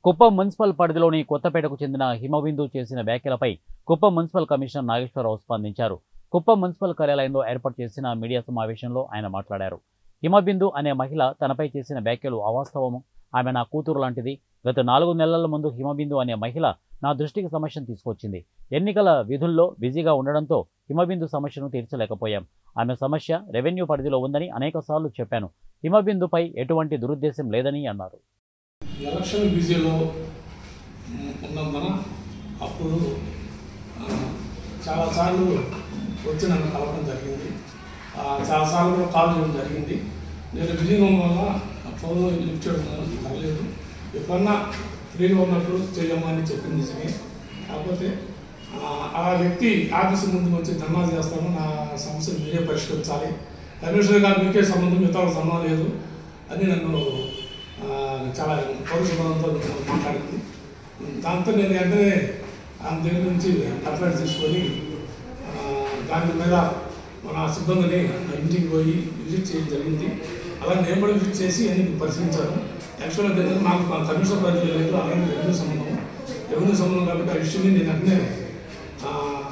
Kuppam municipal పరిధిలోని కొత్తపేటకు చెందిన హిమబిందు చేసిన వ్యాఖ్యలపై కుప్పం మున్సిపల్ కమిషనర్ నాగేశ్వరరావు స్పందించారు కుప్పం మున్సిపల్ కార్యాలయంలో ఏర్పాటు చేసిన మీడియా సమావేశంలో ఆయన మాట్లాడారు హిమబిందు అనే మహిళ తనపై చేసిన వ్యాఖ్యలు అవాస్తవము ఆమె నా కూతురు లాంటిది గత నాలుగు నెలల ముందు హిమబిందు అనే మహిళ నా దృష్టికి సమస్యను తీసుకొచ్చింది ఎన్నికల విధుల్లో బిజీగా ఉండడంతో హిమబిందు సమస్యను తీర్చలేకపోయాం ఆమె సమస్య రెవెన్యూ పరిధిలో ఉందని అనేకసార్లు చెప్పాను హిమబిందుపై ఎటువంటి దురుద్దేశం లేదని అన్నారు ఎలక్షన్ బిజీలో ఉన్నందున అప్పుడు ఆ, చాలాసార్లు వచ్చి నన్ను కలవడం జరిగింది ఆ, చాలాసార్లు కూడా కాల్ చేయడం జరిగింది నేను బిజీగా ఉండడం వల్ల ఫోన్ లిఫ్ట్ చేయడం జరగలేదు ఎప్పుడన్నా ఫ్రీగా ఉన్నప్పుడు చేయమని చెప్పింది నిజమే కాకపోతే ఆ, ఆ వ్యక్తి ఆఫీస్ ముందుకు వచ్చి ధర్నా చేస్తాను నా సమస్యను మీరే పరిష్కరించాలి కమిషనర్ గారు మీకే సంబంధం మిగతా వాళ్ళకి సంబంధం లేదు అని నన్ను ఆ, చాలా పౌరుషంతో మాట్లాడింది దాంతో నేను వెంటనే ఆమె దగ్గర నుంచి కంప్లైంట్ తీసుకొని ఆ, దాని మీద మన సిబ్బందిని నా ఇంటికి పోయి విజిట్ చేయడం జరిగింది అలా నేను కూడా విజిట్ చేసి అన్ని పరిశీలించాను యాక్చువల్గా ఏంటంటే నాకు మా కమిషన్ పరిధి లేదు అలాగే రెవెన్యూ సంబంధం రెవెన్యూ సంబంధం కాబట్టి ఆ ఇష్యూని నేను వెంటనే ఆ,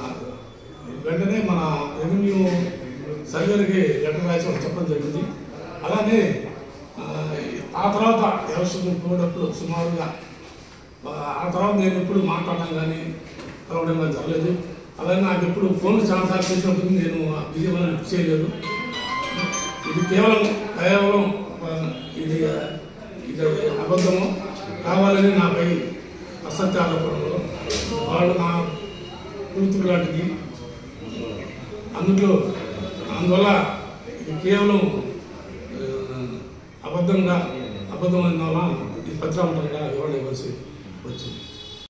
వెంటనే మన రెవెన్యూ సర్వేలకి లెటర్ రాసి వాళ్ళకి చెప్పడం జరిగింది అలానే ఆ, ఆ తర్వాత ఎలక్షన్ పోయేటప్పుడు సుమారుగా ఆ, ఆ తర్వాత నేను ఎప్పుడు మాట్లాడడం కానీ కలవడం కానీ జరగలేదు అలాగే నాకు ఎప్పుడు ఫోన్ చాలాసార్లు చేసినప్పుడు నేను బిజీ వల్ల లిఫ్ట్ చేయలేదు ఇది కేవలం కేవలం ఆ, ఇది ఇది అబద్ధము కావాలని నాపై అసత్య ఆరోపణలు వాళ్ళు నా కూతురు లాంటిది అందులో అందువల్ల ఇది కేవలం ఆ, అబద్ధంగా అబద్ధమైన వల్ల ఇది పత్రాంతంగా ఇవ్వడం ఇవ్వాల్సి వచ్చింది